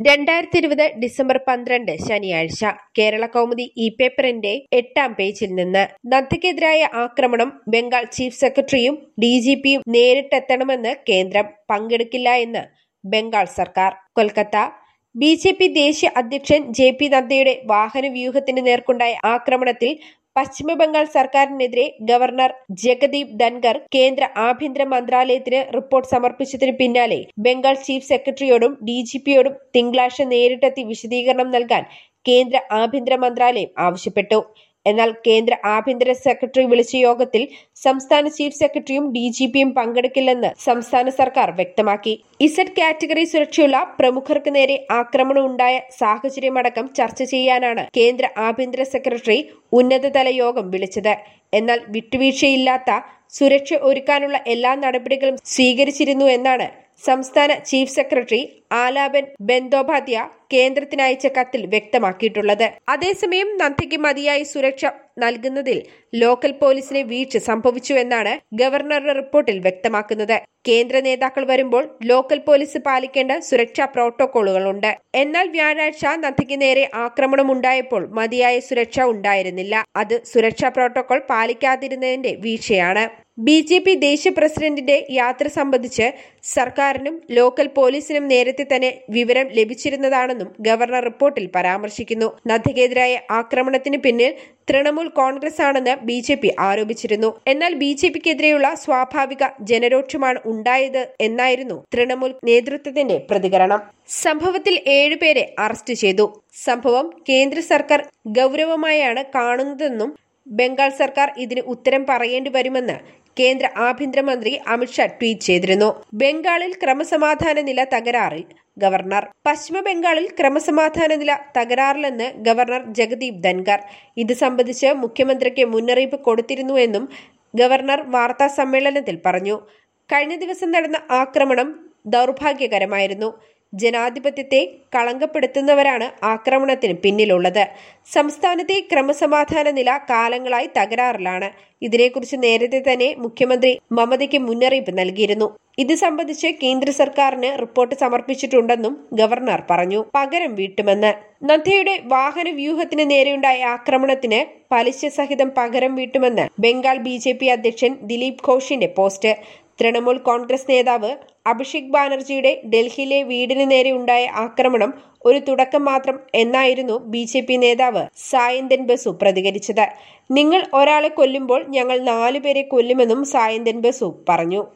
രണ്ടായിരത്തി ഇരുപത് ഡിസംബർ പന്ത്രണ്ട് ശനിയാഴ്ച കേരള കൗമുദി ഇ പേപ്പറിന്റെ എട്ടാം പേജിൽ നിന്ന് നദ്ദയ്ക്കെതിരായ ആക്രമണം ബംഗാൾ ചീഫ് സെക്രട്ടറിയും ഡി ജി പിയും നേരിട്ടെത്തണമെന്ന് കേന്ദ്രം പങ്കെടുക്കില്ല എന്ന് ബംഗാൾ സർക്കാർ കൊൽക്കത്ത ബി ജെ പി ദേശീയ അധ്യക്ഷൻ ജെ പി നദ്ദയുടെ വാഹനവ്യൂഹത്തിന് നേർക്കുണ്ടായ ആക്രമണത്തിൽ പശ്ചിമബംഗാൾ സർക്കാരിനെതിരെ ഗവർണർ ജഗദീപ് ധൻകർ കേന്ദ്ര ആഭ്യന്തര മന്ത്രാലയത്തിന് റിപ്പോർട്ട് സമർപ്പിച്ചതിന് പിന്നാലെ ബംഗാൾ ചീഫ് സെക്രട്ടറിയോടും ഡി ജി പിയോടും തിങ്കളാഴ്ച നേരിട്ടെത്തി വിശദീകരണം നൽകാൻ കേന്ദ്ര ആഭ്യന്തര മന്ത്രാലയം ആവശ്യപ്പെട്ടു എന്നാൽ കേന്ദ്ര ആഭ്യന്തര സെക്രട്ടറി വിളിച്ച യോഗത്തിൽ സംസ്ഥാന ചീഫ് സെക്രട്ടറിയും ഡി ജി പിയും പങ്കെടുക്കില്ലെന്ന് സംസ്ഥാന സർക്കാർ വ്യക്തമാക്കി ഇസഡ് കാറ്റഗറി സുരക്ഷയുള്ള പ്രമുഖർക്ക് നേരെ ആക്രമണം ഉണ്ടായ സാഹചര്യമടക്കം ചർച്ച ചെയ്യാനാണ് കേന്ദ്ര ആഭ്യന്തര സെക്രട്ടറി ഉന്നതതല യോഗം വിളിച്ചത് എന്നാൽ വിട്ടുവീഴ്ചയില്ലാത്ത സുരക്ഷ ഒരുക്കാനുള്ള എല്ലാ നടപടികളും സ്വീകരിച്ചിരുന്നു എന്നാണ് സംസ്ഥാന ചീഫ് സെക്രട്ടറി ആലാപൻ ബന്ദോപാധ്യ കേന്ദ്രത്തിന് അയച്ച കത്തിൽ വ്യക്തമാക്കിയിട്ടുള്ളത് അതേസമയം നന്ദയ്ക്ക് മതിയായി സുരക്ഷ നൽകുന്നതിൽ ലോക്കൽ പോലീസിന് വീഴ്ച സംഭവിച്ചുവെന്നാണ് ഗവർണറുടെ റിപ്പോർട്ടിൽ വ്യക്തമാക്കുന്നത് കേന്ദ്ര നേതാക്കൾ വരുമ്പോൾ ലോക്കൽ പോലീസ് പാലിക്കേണ്ട സുരക്ഷാ പ്രോട്ടോകോളുകളുണ്ട് എന്നാൽ വ്യാഴാഴ്ച നന്ദയ്ക്ക് നേരെ ആക്രമണം ഉണ്ടായപ്പോൾ മതിയായ സുരക്ഷ ഉണ്ടായിരുന്നില്ല അത് സുരക്ഷാ പ്രോട്ടോകോൾ പാലിക്കാതിരുന്നതിന്റെ വീഴ്ചയാണ് ബി ജെ പി ദേശീയ പ്രസിഡന്റിന്റെ യാത്ര സംബന്ധിച്ച് സർക്കാരിനും ലോക്കൽ പോലീസിനും നേരത്തെ തന്നെ വിവരം ലഭിച്ചിരുന്നതാണെന്നും ഗവർണർ റിപ്പോർട്ടിൽ പരാമർശിക്കുന്നു നദ്ദയ്ക്കെതിരായ ആക്രമണത്തിന് പിന്നിൽ തൃണമൂൽ കോൺഗ്രസ് ആണെന്ന് ബി ജെ പി ആരോപിച്ചിരുന്നു എന്നാൽ ബി ജെ പിക്കെതിരെയുള്ള സ്വാഭാവിക ജനരോക്ഷമാണ് ഉണ്ടായത് എന്നായിരുന്നു തൃണമൂൽ നേതൃത്വത്തിന്റെ പ്രതികരണം സംഭവത്തിൽ ഏഴുപേരെ അറസ്റ്റ് ചെയ്തു സംഭവം കേന്ദ്ര സർക്കാർ ഗൗരവമായാണ് കാണുന്നതെന്നും ബംഗാൾ സർക്കാർ ഇതിന് ഉത്തരം പറയേണ്ടി വരുമെന്ന് കേന്ദ്ര ആഭ്യന്തരമന്ത്രി അമിത്ഷാ ട്വീറ്റ് ചെയ്തിരുന്നു ബംഗാളിൽ ക്രമസമാധാന നില തകരാറിൽ ഗവർണർ പശ്ചിമ ബംഗാളിൽ ക്രമസമാധാന നില തകരാറിലെന്ന് ഗവർണർ ജഗദീപ് ധൻകർ ഇത് സംബന്ധിച്ച് മുഖ്യമന്ത്രിക്ക് മുന്നറിയിപ്പ് കൊടുത്തിരുന്നുവെന്നും ഗവർണർ വാർത്താ സമ്മേളനത്തിൽ പറഞ്ഞു കഴിഞ്ഞ ദിവസം നടന്ന ആക്രമണം ദൗർഭാഗ്യകരമായിരുന്നു ജനാധിപത്യത്തെ കളങ്കപ്പെടുത്തുന്നവരാണ് ആക്രമണത്തിന് പിന്നിലുള്ളത് സംസ്ഥാനത്തെ ക്രമസമാധാന നില കാലങ്ങളായി തകരാറിലാണ് ഇതിനെക്കുറിച്ച് നേരത്തെ തന്നെ മുഖ്യമന്ത്രി മമതയ്ക്ക് മുന്നറിയിപ്പ് നൽകിയിരുന്നു ഇത് സംബന്ധിച്ച് കേന്ദ്ര സർക്കാരിന് റിപ്പോർട്ട് സമർപ്പിച്ചിട്ടുണ്ടെന്നും ഗവർണർ പറഞ്ഞു പകരം വീട്ടുമെന്ന് നദ്ദയുടെ വാഹന വ്യൂഹത്തിന് നേരെയുണ്ടായ ആക്രമണത്തിന് പലിശ സഹിതം പകരം വീട്ടുമെന്ന് ബംഗാൾ ബി അധ്യക്ഷൻ ദിലീപ് ഘോഷിന്റെ പോസ്റ്റ് തൃണമൂൽ കോൺഗ്രസ് നേതാവ് അഭിഷേക് ബാനർജിയുടെ ഡൽഹിയിലെ വീടിന് നേരെ ഉണ്ടായ ആക്രമണം ഒരു തുടക്കം മാത്രം എന്നായിരുന്നു ബി ജെ പി നേതാവ് സായന്തൻ ബസു പ്രതികരിച്ചത് നിങ്ങൾ ഒരാളെ കൊല്ലുമ്പോൾ ഞങ്ങൾ നാലുപേരെ കൊല്ലുമെന്നും സായന്തൻ ബസു പറഞ്ഞു